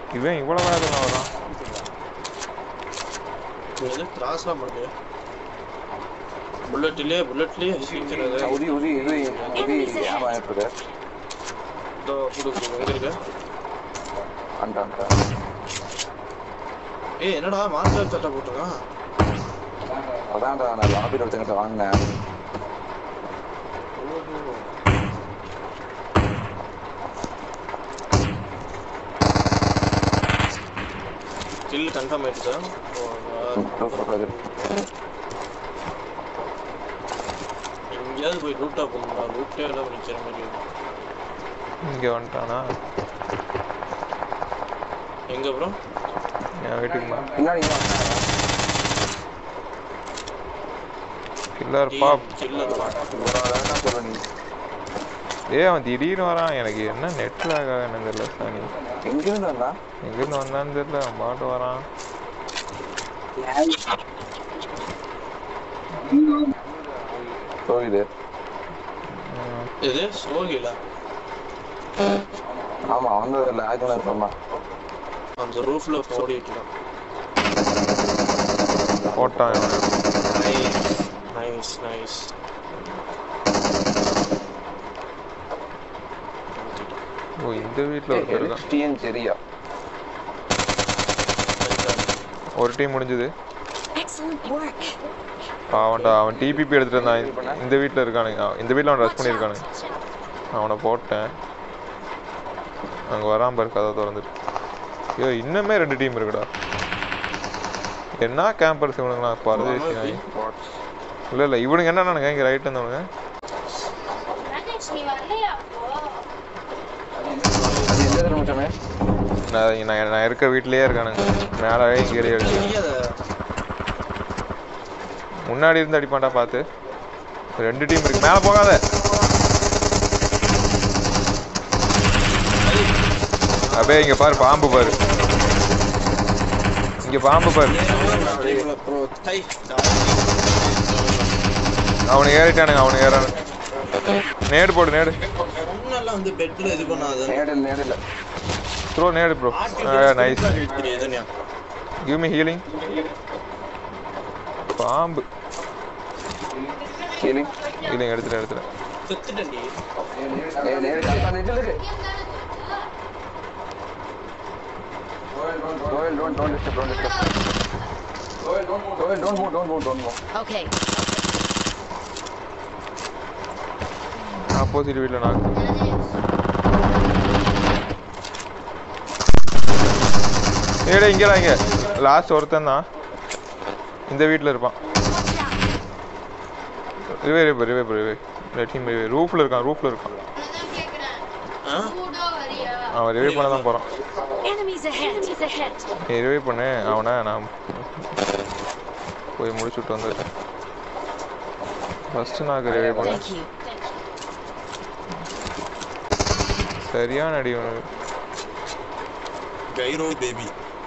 இவன் இவ்வளவு வேகமா வரான் இது கிராஸ்லாம் பண்ணுது புல்லட்லயே புல்லட்லயே சீக்கிறது உதி உதி இது உதி ஏன் வாங்கிட்டு இருக்க இதோ குடு குடு எங்க இருக்கு அண்டா அண்டா ஏய் என்னடா மாஸ்டர் சட்டை போட்டிருக்கான் அதான்டா நான் லாபியில் ஒருத்தங்கிட்ட வாங்கினேன் கில் கன்ஃபார்ம் ஆயிடுச்சா எங்கேயாவது போய் லூட்டா போகணும்டா லூட்டே எல்லாம் நிக்கிற மாதிரி இருக்கு. இங்க வந்துட்டானா எங்க ப்ரோ என் வீட்டுக்கு மா பின்னாடி கில்லர் பாப் கில்லர் வேண்டாம் சொல்ல நீ ஏ அவன் திடீர்னு வரான் எனக்கு என்ன நெட் லாக் ஆகுன்னு தெரியல சாணி எங்கிருந்து வந்தா எங்கிருந்து வந்தான்னு தெரியல அவன் பாட்டு வரான் போகுது ம், இது சோகிலா ஆமா வந்தது இல்லை ஆக்னர் சொன்னான் அந்த ரூஃப்ல ஓடிட்டுலாம் போட்டான் இவன். நைஸ் நைஸ் ஓ இந்த வீட்ல ஒருத்தர் இருக்கான் டிஎன் சரியா ஒரு டீம் முடிஞ்சது Excellent work. அவன்டா அவன் டிபிபி எடுத்துட்டு இருந்தான் இந்த வீட்ல இருக்கானுங்க அவன் இந்த வீட்ல அவன் ரஷ் பண்ணியிருக்கானுங்க அவனை போட்டேன் அங்க வராம பாரு கதை திறந்துட்டு ஐயோ இன்னுமே ரெண்டு டீம் இருக்குடா என்ன கேம்பர்ஸ் இவனுங்களாம் பரதேசி நாய் இல்ல இல்ல இவனுங்க என்ன நினைக்க இங்க ரைட் இருந்தவனுங்க எந்த நிமிஷமே நான் நான் நான் இருக்க வீட்லயே இருக்கானுங்க மேலே இங்க ஏறி அடிச்சு முன்னாடி இருந்து அடிப்பான்டா பார்த்து ரெண்டு டீம் இருக்கு மேலே போகாத அப்படியே இங்க பாரு பாம்பு பாரு இங்க பாம்பு பாரு ப்ரோ டை அவனுக்கு ஏறிட்டானுங்க அவனுக்கு ஏறானு நேடு போடு நேடு முன்னெல்லாம் வந்து பெட்ல இது பண்ணாத நேரில் நேரில் த்ரோ நேடு ப்ரோ நைஸ் எதுனியா கிவ் மீ ஹீலிங் பாம்பு ஹீலிங் ஹீலிங் எடுத்துட்டு எடுத்துட்டு செத்துட்டேன்டி நேர் நேர் கரெக்டாக நெட்டில் இருக்கு Royal, don't, don't disturb, don't disturb. Royal, don't move, Royal, don't move, don't move, don't move. Okay. Opposite வீட்டில் நான் ஏடா இங்கடா இங்க லாஸ்ட் ஒருத்தன் தான் இந்த வீட்டில் இருப்பான் ரிவே ரிவே ரிவே ரிவே லெட்டிங் ரிவே ரூஃப்ல இருக்கான் ரூஃப்ல இருக்கான் அவன் ரிவே பண்ண தான் போறான் Enemies ahead. Enemies ahead. நீ ரிவே பண்ணு அவனை நான் போய் முடிச்சுட்டு வந்துட்டேன் ஃபர்ஸ்ட் நான் ரிவே பண்ணேன் Thank you. சரியான அடி அவனுக்கு கைரோ பேபி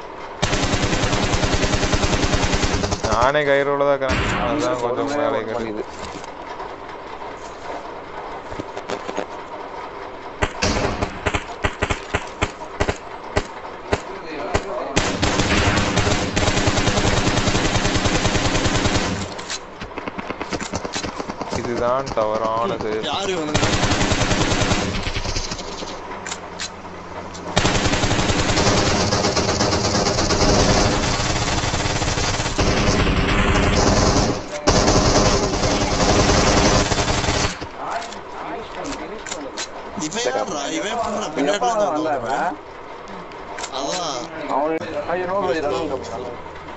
நானே கயிறோட தான் இருக்கிறேன் அதுதான் கொஞ்சம் மேலே இருக்கிறேன் இது இதுதான் தவறானது யாரு இவனுங்க இவன் யாருடா? இவன் எப்படிடா பின்னாடி எப்பா இருந்து வந்தா வந்தான்? இவன்? அதான் அவன் ஐயோ நோ bro, இதெல்லாம் உங்க-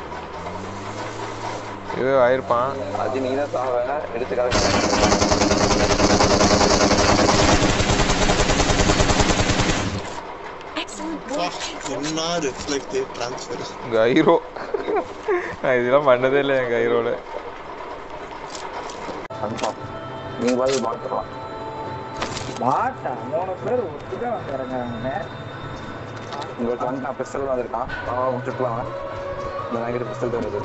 இது ஆயிருப்பான் அது நீ தான் சாவ எடுத்து கலக்க Excellent வா, work. என்ன ரிஃப்ளெக்ட் ட்ரான்ஸ்ஃபர் கைரோ நான் இதெல்லாம் பண்ணதே இல்லை என் கைரோல கன்ஃபார்ம் நீ பதில் பார்த்துக்கலாம் மாட்டா மூணு பேர் ஒட்டுதான் வந்துடுறாங்க உங்களுக்கு வந்து நான் பிஸ்டல் வந்திருக்கான் அவன் விட்டுக்கலாம் இந்த வாங்கிட்டு பிஸ்டல் தருது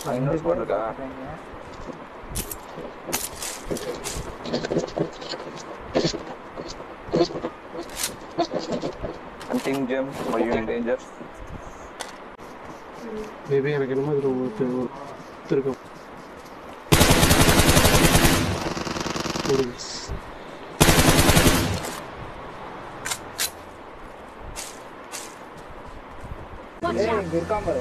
இன்னொரு ஸ்குவாட் இருக்கா hunting gem are you in danger maybe எனக்கு என்னமோ இதுல ஒருத்தர் ஒருத்தர் இருக்கும் ஒரு Watch ஏய் out! இங்க இருக்கான் பாரு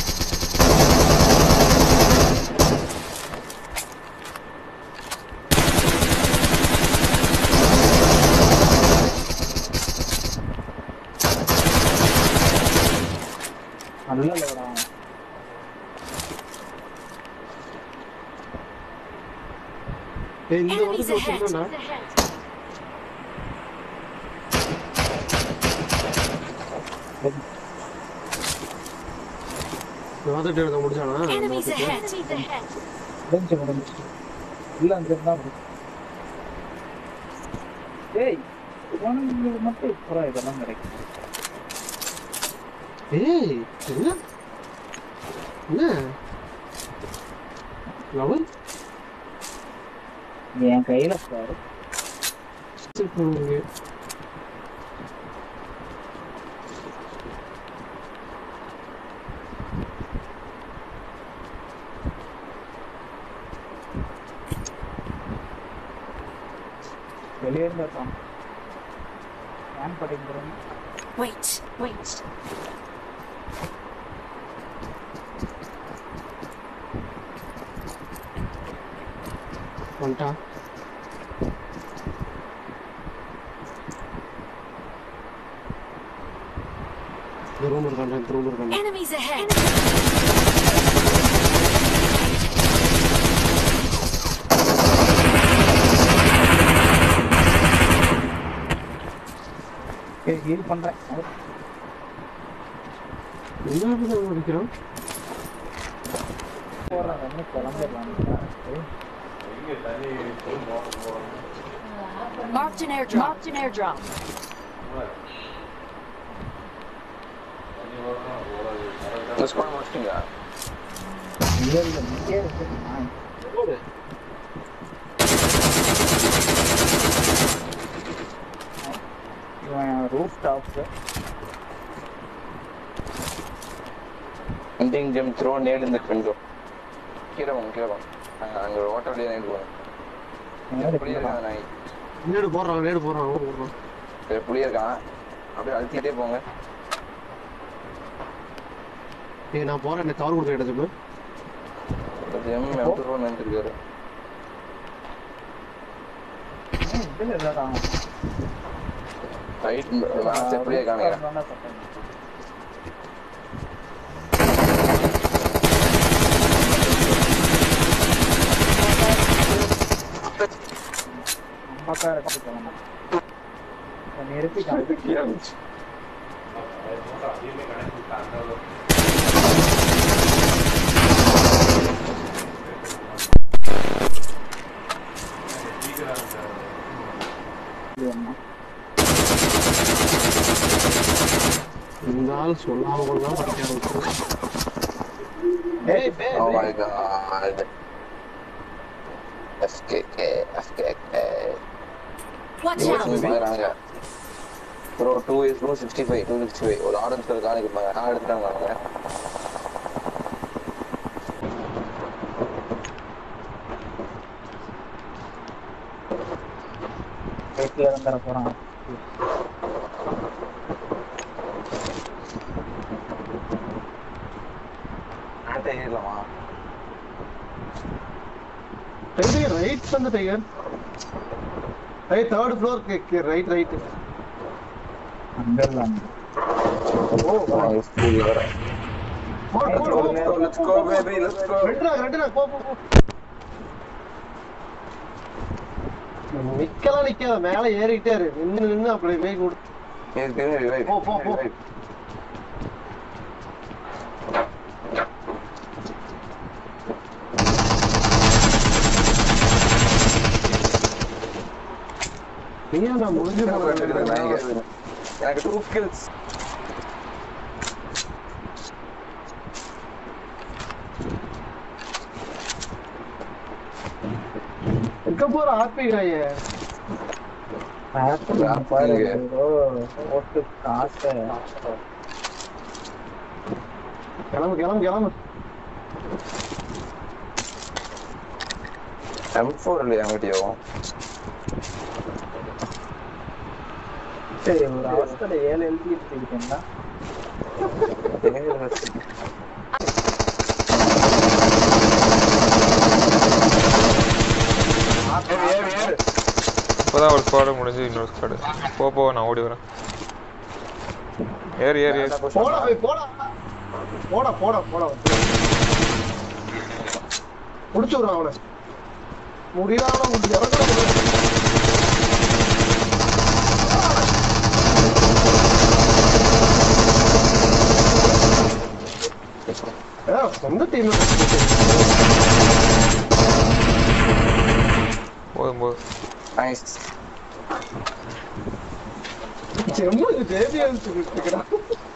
நல்ல லோடா ஏய் இந்த Enemies வந்து ahead! ஒருத்தர் வாதட்டு எழுத முடிச்சானா Enemies ahead! Enemies ahead! முடிஞ்சு முடிஞ்சு இல்ல அங்க இருந்தா முடிஞ்சு. ஏய் உனக்கு மட்டும் இப்போ இதெல்லாம் கிடைக்கும் ஏய் என்ன என்ன லவன் என் கையில பாரு வெளியே இருந்தா தான் ஏன் படிக்கிறேன் Wait, wait. வந்துட்டா இந்த ரூம் இருக்காண்டா இந்த ரூம் இருக்காண்டா Enemies ahead! ஏய் ஹீல் பண்றேன் என்ன ஆகுது அடிக்கிறான் போடுறேன் வந்து குழம்பிடலாம் Marked an airdrop. Marked an airdrop. இந்த ஸ்குவாட் முடிச்சிட்டீங்களா இல்ல இல்ல இங்கே இருக்கு நான் இவன் roof tops hunting gem throw nade இந்த விண்டோ கீழே வாங்க கீழே வாங்க அங்க அங்க ஓட்ட வழியா நேட் போங்க புளியா இருக்கான் நாய் நேடு போடுறான் நேடு போடுறான் அவன் போடுறான் சரி, புளியா இருக்கான் அப்படியே அழுத்திட்டே போங்க ஏய் நான் போறேன் எனக்கு கவர் கொடுக்க இடத்துக்கு ஜெம் எவ்வளோ ரூபா நினைச்சிருக்காரு இதுல இல்லடா ரைட் சரி புளியா காமிக்கிறேன் அம்மாக்கா எடுத்துக்கலாம் நிறுத்திட்டான் இது என்ன? இந்த ஆள் சொல்லாம கொள்ளாம படிக்க ஆரம்பிச்சு ஏய் பே Oh my god. SKK, SKK. Watch out! Bro two is two sixty five two sixty five ஒரு ஆரஞ்சு கலர் காணி கொடுப்பாங்க நான் எடுத்துட்டாங்க அவங்க வீட்டுல வந்துட போறான் ஆட்டை ஏறலாமா டைகர் ரைட் வந்து டைகர் ஏய் தேர்ட் ஃப்ளோர் ரைட் ரைட் அங்க இல்லாம ஸ்கூல் வேற let's go baby let's go ரெண்டுடா ரெண்டுடா போ போ போ நிக்கலாம் நிக்காத மேல ஏறிட்டே இரு நின்னு நின்னு அப்படி போய் கொடு இதுக்கு ரிவைவ் போ, போ, போ. நீ ஏன்டா முடிஞ்சு போன எனக்கு டூ ஸ்கில்ஸ் எங்க போற ஆர்பி காய பாரு bro. போட்டு காசை கிளம்பு கிளம்பு கிளம்பு M4 இல்லையா அவங்ககிட்டயும் சரி ஒரு அவஸ்தையில ஏழு எழுதி இருக்கீங்கன்னா இப்போதான் ஒரு ஸ்குவாடு முடிஞ்சு இன்னொரு ஸ்குவாடு போ போ நான் ஓடி வரேன் ஏறு ஏறு ஏறு போடா போய் போடா போடா போடா போடா முடிச்சு விடுறான் அவனை முடியல அவனை முடிச்சு இறக்கணும் ஏ, சொந்த டீம் போதும் போதும் நைஸ் செம்மு ஜேபிஎல்ஸ் இருக்கிறான்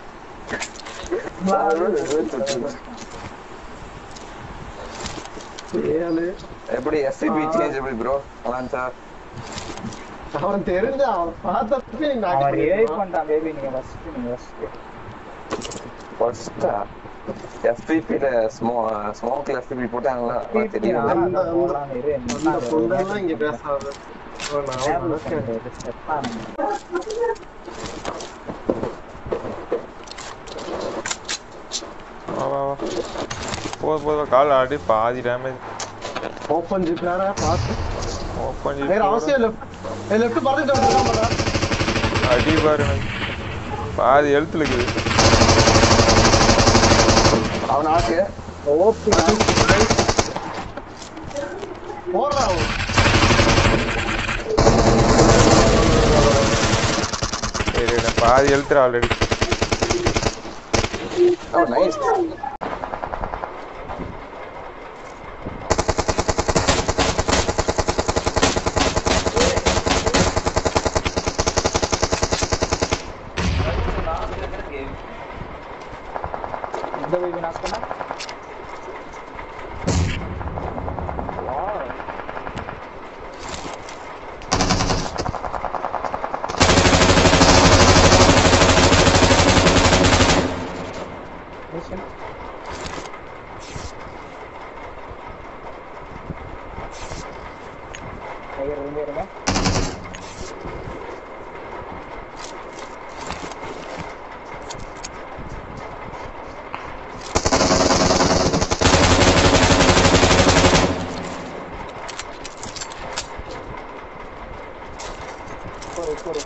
ஏழு எப்படி எஸ்சிபி சேஞ்ச் எப்படி ப்ரோ அலான்சா அவன் தெரிஞ்ச அவன் பார்த்தப்ப நீ knock அவன் ரிவைவ் பண்ணிருப்பான். பண்ணிட்டான் பேபி நீங்க ஃபர்ஸ்ட் நீங்க ஃபர்ஸ்ட் ஃபர்ஸ்டா எஸ்பிபில ஸ்மோ ஸ்மோக்ல எஸ்பிபி போட்டாங்களா அதான் தெரியும் அந்த- போலாம் இரு என்ன இந்த பொண்ணெல்லாம் இங்க பேசாத அவன் நான் ஞாபகம் நினைச்சேன். இருக்கு, செத்தான். வா வா வா போதும் போதும் கால் ஆடி பாதி டேமேஜ் ஓப்பன் ஜிப் வேற பார்த்து ஓப்பன் வேற அவசியம் லெஃப்ட் லெஃப்ட் பார்த்துட்டு வந்துருக்கான் பாரா அடி பாரு எனக்கு பாதி எழுத்துல இருக்குது அவன் ஆக்கு ஓபி போடுறான் அவன் சரி நான் பாதி எழுத்துற ஆல்ரெடி ஓ நைஸ் இந்த பேபி நாக் பண்ணா Listen. கையர் இருங்க இருங்க ஒரு ஒரு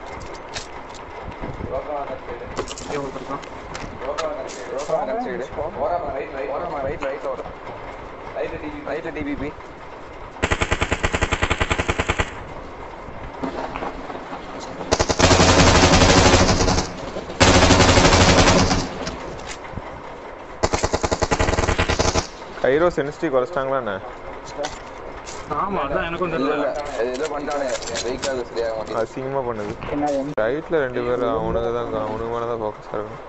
ரைட்ல டிபிபி கைரோ சென்சிட்டி குறைச்சிட்டாங்களா என்ன ஆமா அதான் எனக்கும் இல்ல இல்ல இது ஏதோ பண்ணிட்டானே வெஹிக்கிள் சரியாக மாட்டேங்குது அசிங்கமா பண்ணுது என்ன எம் ரைட்ல ரெண்டு பேரும் அவனுங்க தான் அவனுக்கு மேல தான் ஃபோக்கஸ் இருக்கணும்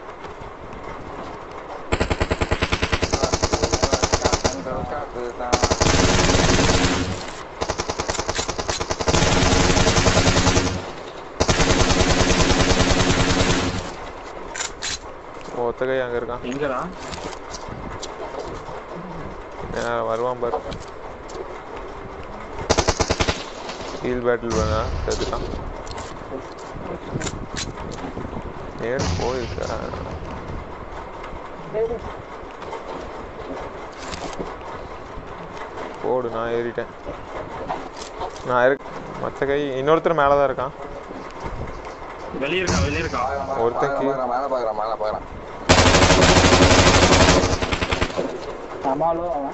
ஒத்த கை அங்க இருக்கான் எங்கடா ஏன் வருவான் பாரு ஹீல் பேட்டில் பண்ணா செத்துட்டான் நேர் போயிருக்கா போடு நான் ஏறிட்டேன் நான் இருக்கு மற்ற கை இன்னொருத்தர் மேலே தான் இருக்கான் வெளிய இருக்கான் வெளிய இருக்கான் ஒருத்தன் கீழ் மேல பாக்குறான் மேல பாக்குறான் சமாளோ அவன்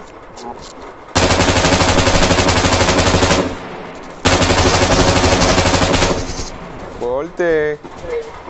போல்ட்டு